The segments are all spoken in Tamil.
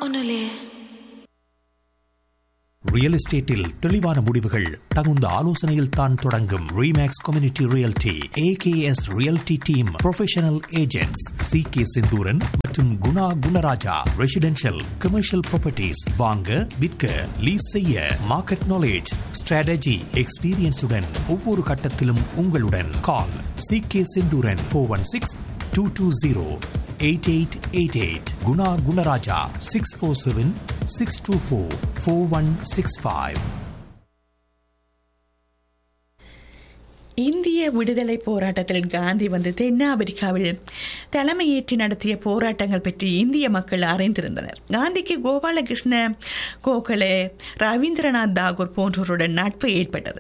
ஒன்றும் இல்லையே ரியல் எஸ்டேட்டில் தெளிவான முடிவுகள் தகுந்த ஆலோசனையில் தான் தொடங்கும் Remax community realty AKS realty team professional agents C K Senthuran மற்றும் Guna Gunaraja residential commercial properties வாங்க விற்க லீஸ் செய்ய மார்க்கெட் நாலேஜ் ஸ்ட்ராட்டஜி எக்ஸ்பீரியன்ஸுடன் ஒவ்வொரு கட்டத்திலும் உங்களுடன் call C K Senthuran four one six two two zero eight eight eight eight Guna Gunaraja six four seven six two four four one six five இந்திய விடுதலை போராட்டத்தில் காந்தி வந்து தென்னாப்பிரிக்காவில் தலைமையேற்று நடத்திய போராட்டங்கள் பற்றி இந்திய மக்கள் அறிந்திருந்தனர் காந்திக்கு கோபாலகிருஷ்ண கோகலே ரவீந்திரநாத் தாகூர் போன்றோருடன் நட்பு ஏற்பட்டது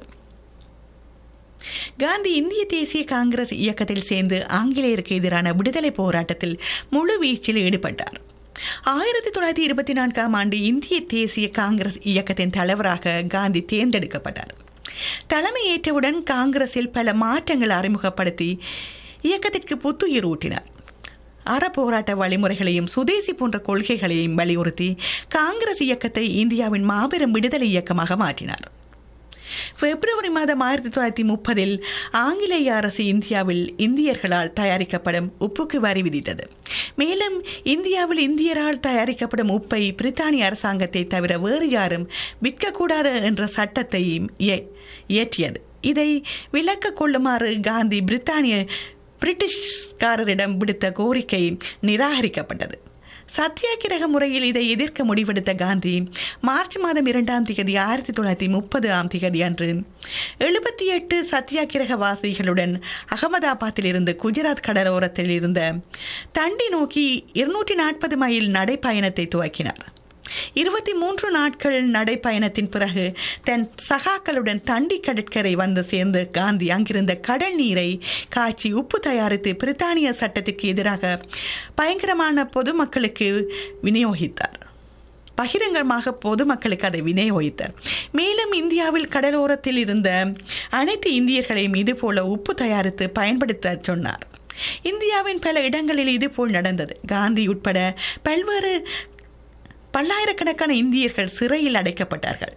காந்தி இந்திய தேசிய காங்கிரஸ் இயக்கத்தில் சேர்ந்து ஆங்கிலேயருக்கு எதிரான விடுதலை போராட்டத்தில் முழு வீச்சில் ஈடுபட்டார் ஆயிரத்தி தொள்ளாயிரத்தி இருபத்தி நான்காம் ஆண்டு இந்திய தேசிய காங்கிரஸ் இயக்கத்தின் தலைவராக காந்தி தேர்ந்தெடுக்கப்பட்டார் தலைமையேற்றவுடன் காங்கிரஸில் பல மாற்றங்கள் அறிமுகப்படுத்தி இயக்கத்திற்கு புத்துயிர் ஊட்டினார் அறப்போராட்ட வழிமுறைகளையும் சுதேசி போன்ற கொள்கைகளையும் வலியுறுத்தி காங்கிரஸ் இயக்கத்தை இந்தியாவின் மாபெரும் விடுதலை இயக்கமாக மாற்றினார் பிப்ரவரி மாதம் ஆயிரத்தி தொள்ளாயிரத்தி முப்பதில் ஆங்கிலேய அரசு இந்தியாவில் இந்தியர்களால் தயாரிக்கப்படும் உப்புக்கு வரி விதித்தது மேலும் இந்தியாவில் இந்தியரால் தயாரிக்கப்படும் உப்பை பிரித்தானிய அரசாங்கத்தை தவிர வேறு யாரும் விற்கக்கூடாது என்ற சட்டத்தை இயற்றியது இதை விலக்க கொள்ளுமாறு காந்தி பிரித்தானிய பிரிட்டிஷ்காரரிடம் விடுத்த கோரிக்கை நிராகரிக்கப்பட்டது சத்தியாகிரக முறையில் இதை எதிர்க்க முடிவெடுத்த காந்தி மார்ச் மாதம் இரண்டாம் தேதி ஆயிரத்தி தொள்ளாயிரத்தி முப்பது ஆம் தேதி அன்று எழுபத்தி எட்டு சத்தியாகிரகவாசிகளுடன் அகமதாபாத்தில் இருந்து குஜராத் கடலோரத்தில் இருந்த தண்டி நோக்கி இருநூற்றி நாற்பது மைல் நடைப்பயணத்தை துவக்கினார் இருபத்தி மூன்று நாட்கள் நடைப்பயணத்தின் பிறகு தன் சகாக்களுடன் தண்டி கடற்கரை வந்து சேர்ந்து காந்தி அங்கிருந்த கடல் நீரை காய்ச்சி உப்பு தயாரித்து பிரித்தானிய சட்டத்திற்கு எதிராக பயங்கரமான பொதுமக்களுக்கு விநியோகித்தார் பகிரங்கமாக பொதுமக்களுக்கு அதை விநியோகித்தார் மேலும் இந்தியாவில் கடலோரத்தில் இருந்த அனைத்து இந்தியர்களையும் இதுபோல உப்பு தயாரித்து பயன்படுத்த சொன்னார் இந்தியாவின் பல இடங்களில் இதுபோல் நடந்தது காந்தி உட்பட பல்வேறு பல்லாயிரக்கணக்கான இந்தியர்கள் சிறையில் அடைக்கப்பட்டார்கள்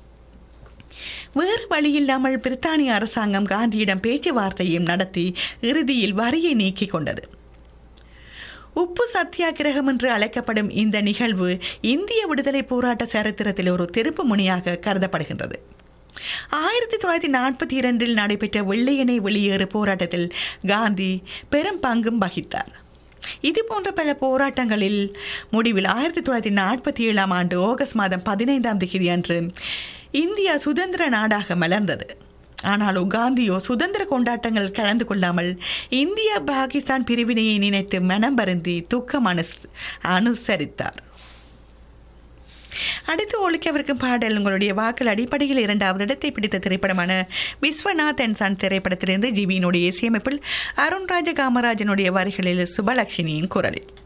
வேறு வழியில்லாமல் பிரித்தானிய அரசாங்கம் காந்தியிடம் பேச்சுவார்த்தையும் நடத்தி இறுதியில் வரியை நீக்கிக் கொண்டது உப்பு சத்தியாகிரகம் என்று அழைக்கப்படும் இந்த நிகழ்வு இந்திய விடுதலை போராட்ட சரித்திரத்தில் ஒரு திருப்பு முனையாக கருதப்படுகின்றது ஆயிரத்தி தொள்ளாயிரத்தி நாற்பத்தி இரண்டில் நடைபெற்ற வெள்ளையனை வெளியேறு போராட்டத்தில் காந்தி பெரும் பங்கும் வகித்தார் இது போன்ற பல போராட்டங்களில் முடிவில் ஆயிரத்தி தொள்ளாயிரத்தி நாற்பத்தி ஏழாம் ஆண்டு ஆகஸ்ட் மாதம் பதினைந்தாம் தேதி அன்று இந்தியா சுதந்திர நாடாக மலர்ந்தது ஆனாலும் காந்தியோ சுதந்திர கொண்டாட்டங்கள் கலந்து கொள்ளாமல் இந்தியா பாகிஸ்தான் பிரிவினையை நினைத்து மனம் வருந்தி துக்கம் அனு அனுசரித்தார் அடுத்து ஒழிக்கவிருக்கும் பாடல் உங்களுடைய வாக்கள் அடிப்படையில் இரண்டாவது இடத்தை பிடித்த திரைப்படமான விஸ்வநாத் அண்ட் சன் திரைப்படத்திலிருந்து ஜிவியினுடைய இசையமைப்பில் அருண்ராஜ காமராஜனுடைய வரிகளில் சுபலட்சுமியின் குரலில்